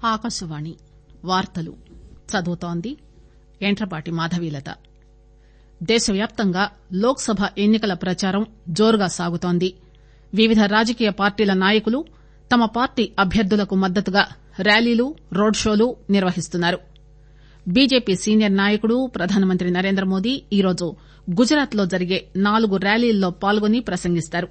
ఆకాశవాణి వార్తలు చదువుతోంది యంట్రపాటి మాధవీలత దేశవ్యాప్తంగా లోక్ సభ ఎన్ని కల ప్రచారం జోరుగా సాగుతోంది వివిధ రాజకీయ పార్టీల నాయకులు తమ పార్టీ అభ్యర్థులకు మద్దతుగా ర్యాలీలు రోడ్ షోలు నిర్వహిస్తున్నారు బీజేపీ సీనియర్ నాయకుడు ప్రధానమంత్రి నరేంద్రమోదీ ఈరోజు గుజరాత్ లో జరిగే నాలుగు ర్యాలీల్లో పాల్గొని ప్రసంగిస్తారు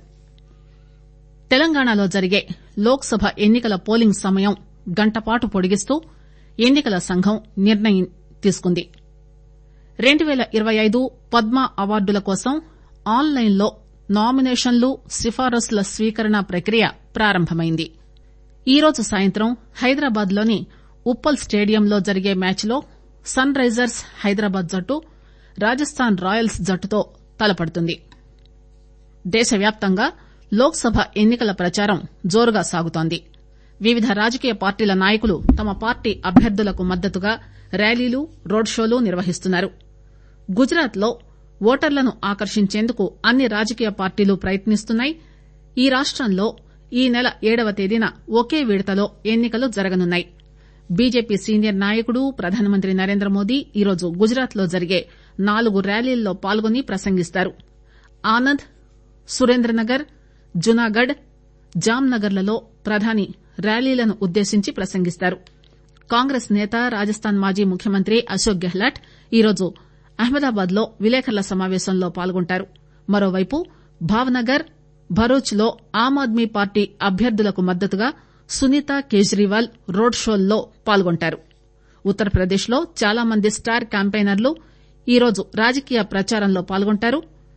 తెలంగాణలో జరిగే లోక్ సభ ఎన్ని కల పోలింగ్ సమయం గంటపాటు పొడిగిస్తూ ఎన్ని కల సంఘం నిర్ణయం తీసుకుంది రెండు పేల ఇరవై ఐదు పద్మ అవార్డుల కోసం ఆన్ లైన్ లో నామినేషన్లు సిఫారసుల స్వీకరణ ప్రక్రియ ప్రారంభమైంది ఈరోజు సాయంత్రం హైదరాబాద్ లోని ఉప్పల్ స్టేడియంలో జరిగే మ్యాచ్ లో సన్ రైజర్స్ హైదరాబాద్ జట్టు రాజస్థాన్ రాయల్స్ జట్టుతో తలపడుతుంది దేశవ్యాప్తంగా లోక్ సభ ఎన్ని కల ప్రచారం జోరుగా సాగుతోంది వివిధ రాజకీయ పార్టీల నాయకులు తమ పార్టీ అభ్యర్థులకు మద్దతుగా ర్యాలీలు రోడ్ షోలు నిర్వహిస్తున్నారు గుజరాత్ లో ఓటర్లను ఆకర్షించేందుకు అన్ని రాజకీయ పార్టీలు ప్రయత్నిస్తున్నాయి ఈ రాష్టంలో ఈ నెల ఏడవ తేదీన ఒకే విడతలో ఎన్ని కలు జరగనున్నాయి బీజేపీ సీనియర్ నాయకుడు ప్రధానమంత్రి నరేంద్రమోదీ ఈరోజు గుజరాత్ లో జరిగే నాలుగు ర్యాలీల్లో పాల్గొని ప్రసంగిస్తారు ఆనంద్ సురేంద్రనగర్ జునాగఢ్ జామ్ నగర్ లలో ప్రధాని ర్యాలీలను ఉద్దేశించి ప్రసంగిస్తారు కాంగ్రెస్ నేత రాజస్థాన్ మాజీ ముఖ్యమంత్రి అశోక్ గెహ్లాట్ ఈరోజు అహ్మదాబాద్ లో విలేకరుల సమావేశంలో పాల్గొంటారు మరోవైపు భావనగర్ భరూచ్ లో ఆమ్ ఆద్మీ పార్టీ అభ్యర్థులకు మద్దతుగా సునీత కేజ్రీవాల్ రోడ్ షోల్లో పాల్గొంటారు ఉత్తరప్రదేశ్ లో చాలా మంది స్టార్ క్యాంపెయినర్లు ఈరోజు రాజకీయ ప్రచారంలో పాల్గొంటారు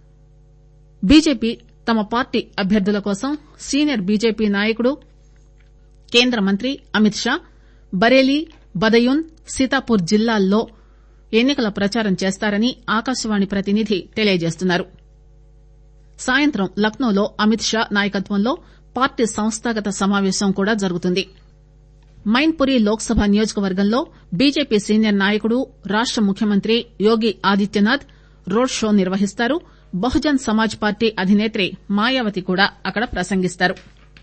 బీజేపీ తమ పార్టీ అభ్యర్థుల కోసం సీనియర్ బీజేపీ నాయకుడు కేంద్ర మంత్రి అమిత్ షా బరేలీ బదయూన్ సీతాపూర్ జిల్లాల్లో ఎన్ని కల ప్రచారం చేస్తారని ఆకాశవాణి ప్రతినిధి తెలియజేస్తున్నారు సాయంత్రం లక్నోలో అమిత్ షా నాయకత్వంలో పార్టీ సంస్థాగత సమావేశం కూడా జరుగుతుంది మైన్పురి లోక్ సభ నియోజకవర్గంలో బీజేపీ సీనియర్ నాయకుడు రాష్ట ముఖ్యమంత్రి యోగి ఆదిత్యనాథ్ రోడ్ షో నిర్వహిస్తారు బహుజన్ సమాజ్ పార్టీ అధినేత్రి మాయావతి కూడా అక్కడ ప్రసంగిస్తారు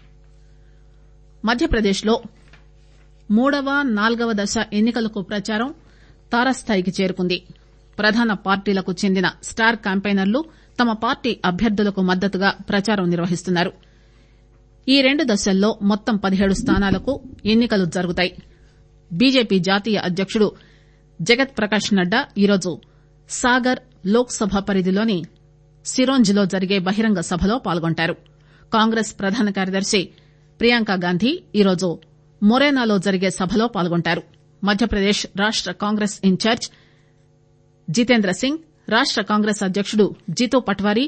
మధ్యప్రదేశ్ లో మూడవ నాల్గవ దశ ఎన్ని కలకు ప్రచారం తారస్థాయికి చేరుకుంది ప్రధాన పార్టీలకు చెందిన స్టార్ క్యాంపెయినర్లు తమ పార్టీ అభ్యర్థులకు మద్దతుగా ప్రచారం నిర్వహిస్తున్నారు ఈ రెండు దశల్లో మొత్తం పదిహేడు స్థానాలకు ఎన్ని కలు జరుగుతాయి బీజేపీ జాతీయ అధ్యకుడు జగత్ ప్రకాష్ నడ్డా ఈరోజు సాగర్ లోక్ సభ పరిధిలోని సిరోంజ్ లో జరిగే బహిరంగ సభలో పాల్గొంటారు కాంగ్రెస్ ప్రధాన కార్యదర్శి ప్రియాంక గాంధీ ఈరోజు మొరేనాలో జరిగే సభలో పాల్గొంటారు మధ్యప్రదేశ్ రాష్ట కాంగ్రెస్ ఇన్ఛార్జ్ జితేంద్ర సింగ్ రాష్ట కాంగ్రెస్ అధ్యకుడు జితూ పట్వారీ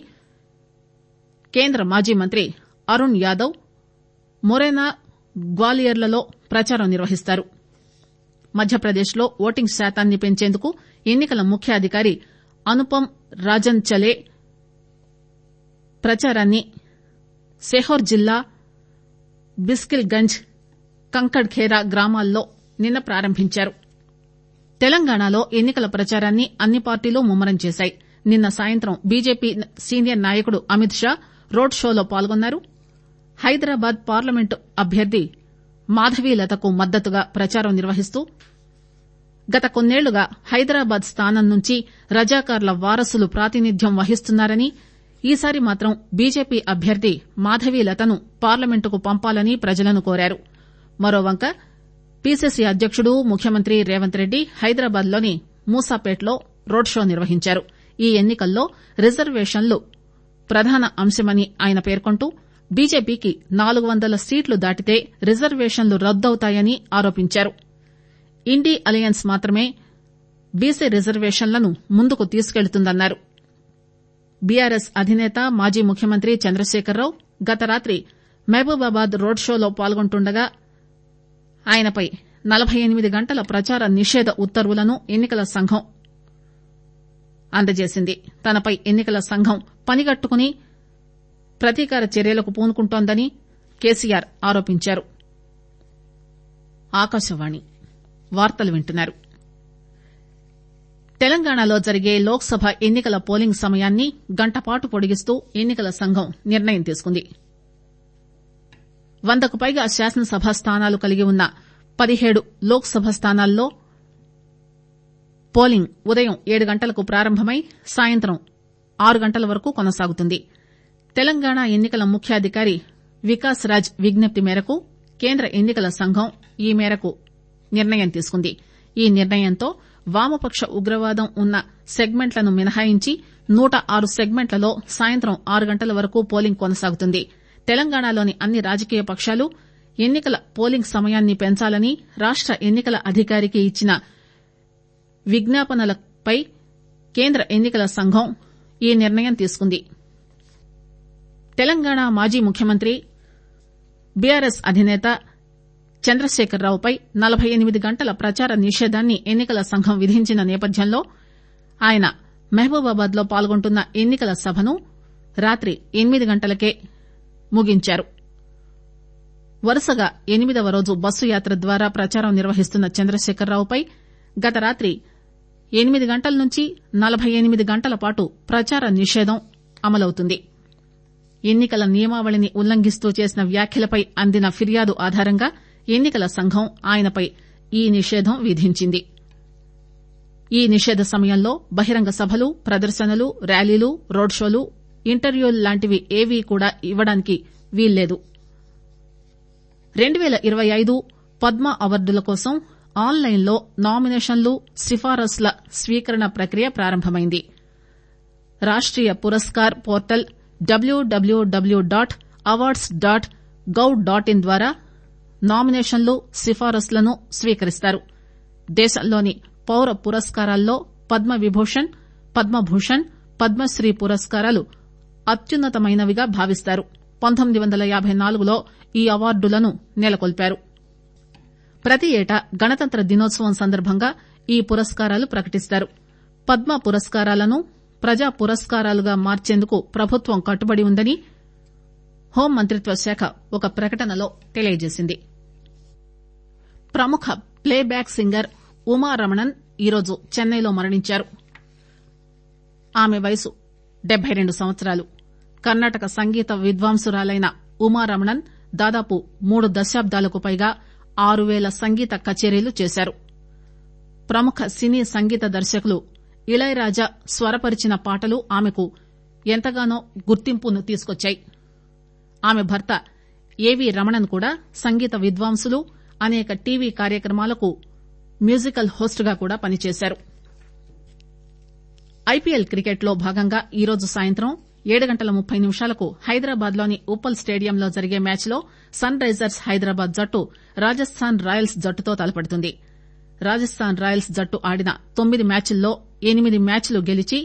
కేంద్ర మాజీ మంత్రి అరుణ్ యాదవ్ మొరేనా గ్వాలియర్లలో ప్రచారం నిర్వహిస్తారు మధ్యప్రదేశ్ లో ఓటింగ్ శాతాన్ని పెంచేందుకు ఎన్ని కల ముఖ్య అధికారి అనుపమ్ రాజన్ చలే ప్రచారాన్ని సెహోర్ జిల్లా బిస్కిల్ గంజ్ కంకడ్ ఖేరా గ్రామాల్లో నిన్న ప్రారంభించారు తెలంగాణలో ఎన్ని కల ప్రచారాన్ని అన్ని పార్టీలు ముమ్మరం చేశాయి నిన్న సాయంత్రం బీజేపీ సీనియర్ నాయకుడు అమిత్ షా రోడ్ షోలో పాల్గొన్నారు హైదరాబాద్ పార్లమెంటు అభ్యర్థి మాధవీలతకు మద్దతుగా ప్రచారం నిర్వహిస్తూ గత కొన్నేళ్లుగా హైదరాబాద్ స్థానం నుంచి రజాకార్ల వారసులు ప్రాతినిధ్యం వహిస్తున్నారని ఈసారి మాత్రం బీజేపీ అభ్యర్థి మాధవీలతను పార్లమెంటుకు పంపాలని ప్రజలను కోరారు మరోవంక పీసీసీ అధ్యకుడు ముఖ్యమంత్రి రేవంత్ రెడ్డి హైదరాబాద్ లోని మూసాపేట్లో రోడ్ షో నిర్వహించారు ఈ ఎన్ని కల్లో రిజర్వేషన్లు ప్రధాన అంశమని ఆయన పేర్కొంటూ బీజేపీకి నాలుగు వందల సీట్లు దాటితే రిజర్వేషన్లు రద్దవుతాయని ఆరోపించారు ఇండీ అలయన్స్ మాత్రమే బీసీ రిజర్వేషన్లను ముందుకు తీసుకెళ్తుందన్నారు బీఆర్ఎస్ అధినేత మాజీ ముఖ్యమంత్రి చంద్రశేఖరరావు గత రాత్రి మహబూబాబాద్ రోడ్ షోలో పాల్గొంటుండగా ఆయనపై నలబై ఎనిమిది గంటల ప్రచార నిషేధ ఉత్తర్వులను ఎన్ని కల సంఘం అందజేసింది తనపై ఎన్ని కల సంఘం పనిగట్టుకుని ప్రతీకార చర్యలకు పూనుకుంటోందని కేసీఆర్ ఆరోపించారు ఆకాశవాణి వార్తలు వింటున్నారు తెలంగాణలో జరిగే లోక్ సభ ఎన్ని కల పోలింగ్ సమయాన్ని గంటపాటు పొడిగిస్తూ ఎన్ని కల సంఘం నిర్ణయం తీసుకుంది వందకు పైగా శాసనసభ స్థానాలు కలిగి ఉన్న పదిహేడు లోక్ సభ స్థానాల్లో పోలింగ్ ఉదయం ఏడు గంటలకు ప్రారంభమై సాయంత్రం ఆరు గంటల వరకు కొనసాగుతుంది తెలంగాణ ఎన్నికల ముఖ్యాధికారి వికాస్ రాజ్ విజ్ఞప్తి మేరకు కేంద్ర ఎన్నికల సంఘం ఈ మేరకు నిర్ణయం తీసుకుంది ఈ నిర్ణయంతో వామపక్ష ఉగ్రవాదం ఉన్న సెగ్మెంట్లను మినహాయించి నూట ఆరు సెగ్మెంట్లలో సాయంత్రం ఆరు గంటల వరకు పోలింగ్ కొనసాగుతుంది తెలంగాణలోని అన్ని రాజకీయ పక్షాలు ఎన్నికల పోలింగ్ సమయాన్ని పెంచాలని రాష్ట ఎన్నికల అధికారికి ఇచ్చిన విజ్ఞాపనలపై కేంద్ర ఎన్నికల సంఘం ఈ నిర్ణయం తీసుకుంది తెలంగాణ మాజీ ముఖ్యమంత్రి బీఆర్ఎస్ అధినేత చంద్రశేఖరరావుపై నలబై ఎనిమిది గంటల ప్రచార నిషేధాన్ని ఎన్నికల సంఘం విధించిన నేపథ్యంలో ఆయన మహబూబాబాద్ లో పాల్గొంటున్న ఎన్నికల సభను రాత్రి ఎనిమిది గంటలకే ముగించారు వరుసగా ఎనిమిదవ రోజు బస్సు యాత్ర ద్వారా ప్రచారం నిర్వహిస్తున్న చంద్రశేఖరరావుపై గత రాత్రి ఎనిమిది గంటల నుంచి నలబై ఎనిమిది గంటల పాటు ప్రచార నిషేధం అమలవుతుంది ఎన్నికల నియమావళిని ఉల్లంఘిస్తూ చేసిన వ్యాఖ్యలపై అందిన ఫిర్యాదు ఆధారంగా ఎన్నికల సంఘం ఆయనపై ఈ నిషేధం విధించింది ఈ నిషేధ సమయంలో బహిరంగ సభలు ప్రదర్శనలు ర్యాలీలు రోడ్ షోలు ఇంటర్వ్యూలు లాంటివి ఏవీ కూడా ఇవ్వడానికి వీల్లేదు రెండు పేల ఇరవై ఐదు పద్మ అవార్డుల కోసం ఆన్ లైన్ లో నామినేషన్లు సిఫారసుల స్వీకరణ ప్రక్రియ ప్రారంభమైంది Rashtriya Puraskar portal W W W dot awards dot gov dot in ద్వారా నామినేషన్లు సిఫారసులను స్వీకరిస్తారు దేశంలోని పౌర పురస్కారాల్లో పద్మ విభూషణ్ పద్మభూషణ్ పద్మశ్రీ పురస్కారాలు అత్యున్నతమైనవిగా భావిస్తారు పంతొమ్మిది వందల యాబై నాలుగులో ఈ అవార్డులను నెలకొల్పారు ప్రతి ఏటా గణతంత్ర దినోత్సవం సందర్భంగా ఈ పురస్కారాలు ప్రకటిస్తారు పద్మ పురస్కారాలను ప్రజా పురస్కారాలుగా మార్చేందుకు ప్రభుత్వం కట్టుబడి ఉందని హోంమంత్రిత్వ శాఖ ఒక ప్రకటనలో తెలియజేసింది ప్రముఖ ప్లే బ్యాక్ సింగర్ ఉమారమణన్ ఈరోజు చెన్నైలో మరణించారు ఆమె వయసు డెబ్బై రెండు సంవత్సరాలు కర్ణాటక సంగీత విద్వాంసురాలైన ఉమారమణన్ దాదాపు మూడు దశాబ్దాలకు పైగా ఆరు పేల సంగీత కచేరీలు చేశారు ప్రముఖ సినీ సంగీత దర్శకులు ఇళయరాజా స్వరపరిచిన పాటలు ఆమెకు ఎంతగానో గుర్తింపును తీసుకొచ్చాయి ఆమె భర్త ఏవీ రమణన్ కూడా సంగీత విద్వాంసులు అనేక టీవీ కార్యక్రమాలకు మ్యూజికల్ హోస్ట్ గా కూడా పనిచేశారు ఐపీఎల్ క్రికెట్ లో భాగంగా ఈరోజు సాయంత్రం ఏడు గంటల ముప్పై నిమిషాలకు హైదరాబాద్ లోని ఉప్పల్ స్టేడియంలో జరిగే మ్యాచ్ లో సన్ రైజర్స్ హైదరాబాద్ జట్టు రాజస్థాన్ రాయల్స్ జట్టుతో తలపడుతుంది రాజస్థాన్ రాయల్స్ జట్టు ఆడిన తొమ్మిది మ్యాచ్ల్లో ఎనిమిది మ్యాచ్లు గెలిచి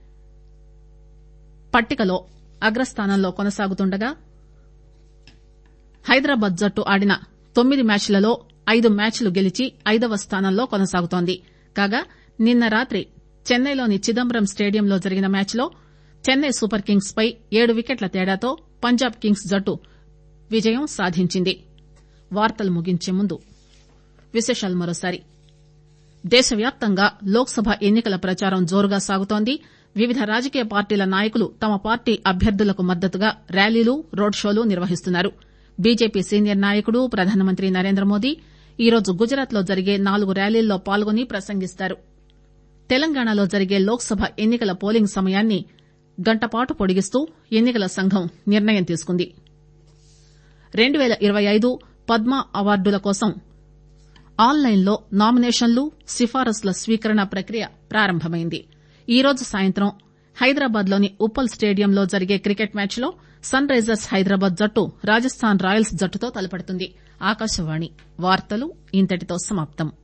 పట్టికలో అగ్రస్థానంలో కొనసాగుతుండగా హైదరాబాద్ జట్టు ఆడిన తొమ్మిది మ్యాచ్లలో ఐదు మ్యాచ్లు గెలిచి ఐదవ స్థానంలో కొనసాగుతోంది కాగా నిన్న రాత్రి చెన్నైలోని చిదంబరం స్టేడియంలో జరిగిన మ్యాచ్లో చెన్నై సూపర్ కింగ్స్ పై ఏడు వికెట్ల తేడాతో పంజాబ్ కింగ్స్ జట్టు విజయం సాధించింది వార్తలు ముగించే ముందు విశేషాలు మరోసారి దేశవ్యాప్తంగా లోక్ సభ ఎన్నికల ప్రచారం జోరుగా సాగుతోంది వివిధ రాజకీయ పార్టీల నాయకులు తమ పార్టీ అభ్యర్థులకు మద్దతుగా ర్యాలీలు రోడ్ షోలు నిర్వహిస్తున్నారు బీజేపీ సీనియర్ నాయకుడు ప్రధానమంత్రి నరేంద్రమోదీ ఈరోజు గుజరాత్ లో జరిగే నాలుగు ర్యాలీల్లో పాల్గొని ప్రసంగిస్తారు తెలంగాణలో జరిగే లోక్ సభ ఎన్నికల పోలింగ్ సమయాన్ని గంటపాటు పొడిగిస్తూ ఎన్నికల సంఘం నిర్ణయం తీసుకుంది రెండు పేల ఇరవై ఐదు పద్మ అవార్డుల కోసం ఆన్ లైన్ లో నామినేషన్లు సిఫారసుల స్వీకరణ ప్రక్రియ ప్రారంభమైంది ఈరోజు సాయంత్రం హైదరాబాద్ లోని ఉప్పల్ స్టేడియంలో జరిగే క్రికెట్ మ్యాచ్ లో సన్ రైజర్స్ హైదరాబాద్ జట్టు రాజస్థాన్ రాయల్స్ జట్టుతో తలపడుతుంది ఆకాశవాణి వార్తలు ఇంతటితో సమాప్తం